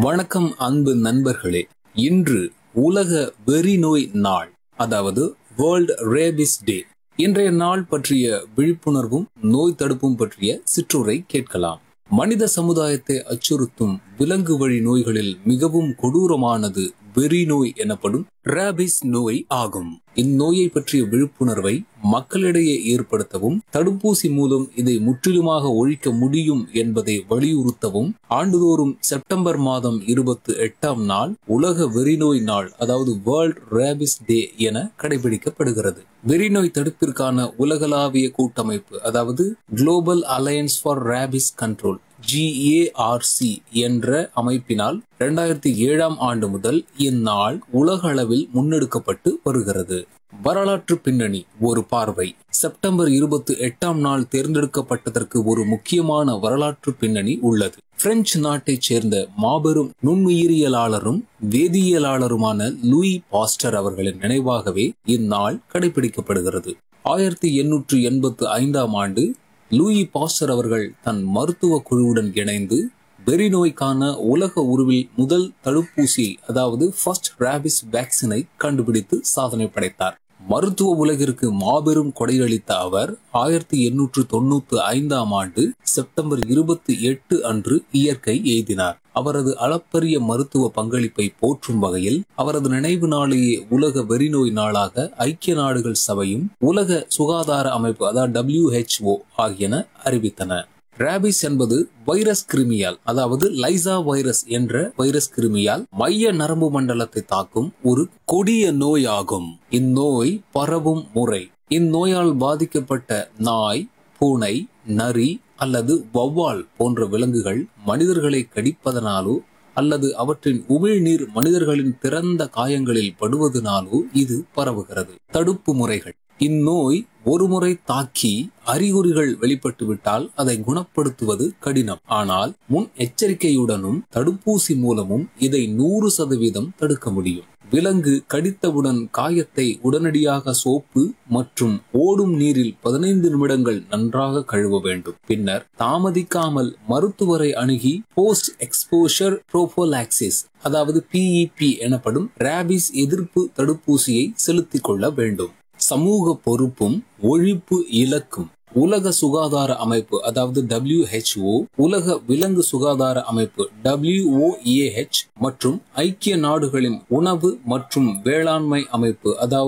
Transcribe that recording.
வணக்கம் அன்பு நண்பர்களே இன்று உலக வெறிநோய் நாள் அதாவது வேர்ல்ட் ரேபிஸ் டே இன்றைய நாள் பற்றிய விழிப்புணர்வும் நோய் தடுப்பும் பற்றிய சிற்றுரை கேட்கலாம் மனித சமுதாயத்தை அச்சுறுத்தும் விலங்கு வழி நோய்களில் மிகவும் கொடூரமானது வெறி நோய் எனப்படும் ரேபிஸ் நோய் ஆகும் இந்நோயை பற்றிய விழிப்புணர்வை மக்களிடையே ஏற்படுத்தவும் தடுப்பூசி மூலம் இதை முற்றிலுமாக ஒழிக்க முடியும் என்பதை வலியுறுத்தவும் ஆண்டுதோறும் செப்டம்பர் மாதம் இருபத்தி எட்டாம் நாள் உலக வெறிநோய் நாள் அதாவது வேர்ல்ட் ரேபிஸ் டே என கடைபிடிக்கப்படுகிறது வெறிநோய் தடுப்பிற்கான உலகளாவிய கூட்டமைப்பு அதாவது Global Alliance for Rabies Control GARC என்ற அமைப்பினால் இரண்டாயிரத்தி ஏழாம் ஆண்டு முதல் இந்நாள் உலக அளவில் முன்னெடுக்கப்பட்டு வருகிறது வரலாற்று பின்னணி ஒரு பார்வை செப்டம்பர் இருபத்தி எட்டாம் நாள் தேர்ந்தெடுக்கப்பட்டதற்கு ஒரு முக்கியமான வரலாற்று பின்னணி உள்ளது பிரெஞ்சு நாட்டைச் சேர்ந்த மாபெரும் நுண்ணுயிரியலாளரும் வேதியியலாளருமான லூயி பாஸ்டர் அவர்களின் நினைவாகவே இந்நாள் கடைபிடிக்கப்படுகிறது ஆயிரத்தி எண்ணூற்று எண்பத்து ஐந்தாம் ஆண்டு லூயி பாஸ்டர் அவர்கள் தன் மருத்துவ குழுவுடன் இணைந்து வெறி நோய்க்கான உலக உருவில் முதல் தடுப்பூசி அதாவது ஃபர்ஸ்ட் ரேபிஸ் வேக்சினை கண்டுபிடித்து சாதனை படைத்தார் மருத்துவ உலகிற்கு மாபெரும் கொடையளித்த அவர் ஆயிரத்தி எண்ணூற்று தொண்ணூத்தி ஐந்தாம் ஆண்டு செப்டம்பர் இருபத்தி எட்டு அன்று இயற்கை எய்தினார் அவரது அளப்பரிய மருத்துவ பங்களிப்பை போற்றும் வகையில் அவரது நினைவு நாளையே உலக வெறிநோய் நாளாக ஐக்கிய நாடுகள் சபையும் உலக சுகாதார அமைப்பு அதாவது டபிள்யூஹெச்ஓ ஆகியன அறிவித்தன ரேபிஸ் என்பது வைரஸ் கிருமியால் அதாவது லைசா வைரஸ் என்ற வைரஸ் கிருமியால் மைய நரம்பு மண்டலத்தை தாக்கும் ஒரு கொடிய நோய் ஆகும் இந்நோய் பரவும் முறை இந்நோயால் பாதிக்கப்பட்ட நாய் பூனை நரி அல்லது வௌவால் போன்ற விலங்குகள் மனிதர்களை கடிப்பதனாலோ அல்லது அவற்றின் உமிழ்நீர் மனிதர்களின் திறந்த காயங்களில் படுவதனாலோ இது பரவுகிறது தடுப்பு முறைகள் இந்நோய் ஒருமுறை தாக்கி அறிகுறிகள் வெளிப்பட்டுவிட்டால் அதை குணப்படுத்துவது கடினம் ஆனால் முன் எச்சரிக்கையுடனும் தடுப்பூசி மூலமும் இதை நூறு சதவீதம் தடுக்க முடியும் விலங்கு கடித்தவுடன் காயத்தை உடனடியாக சோப்பு மற்றும் ஓடும் நீரில் பதினைந்து நிமிடங்கள் நன்றாக கழுவ வேண்டும் பின்னர் தாமதிக்காமல் மருத்துவரை அணுகி போஸ்ட் எக்ஸ்போஷர் ப்ரோபோலாக்சிஸ் அதாவது பிஇபி எனப்படும் ரேபிஸ் எதிர்ப்பு தடுப்பூசியை செலுத்திக் கொள்ள வேண்டும் சமூக பொறுப்பும் ஒழிப்பு இலக்கும் உலக சுகாதார அமைப்பு அதாவது டபிள்யூஹெச்ஓ உலக விலங்கு சுகாதார அமைப்பு டபிள்யூஓஏஹெச் மற்றும் ஐக்கிய நாடுகளின் உணவு மற்றும் வேளாண்மை அமைப்பு அதாவது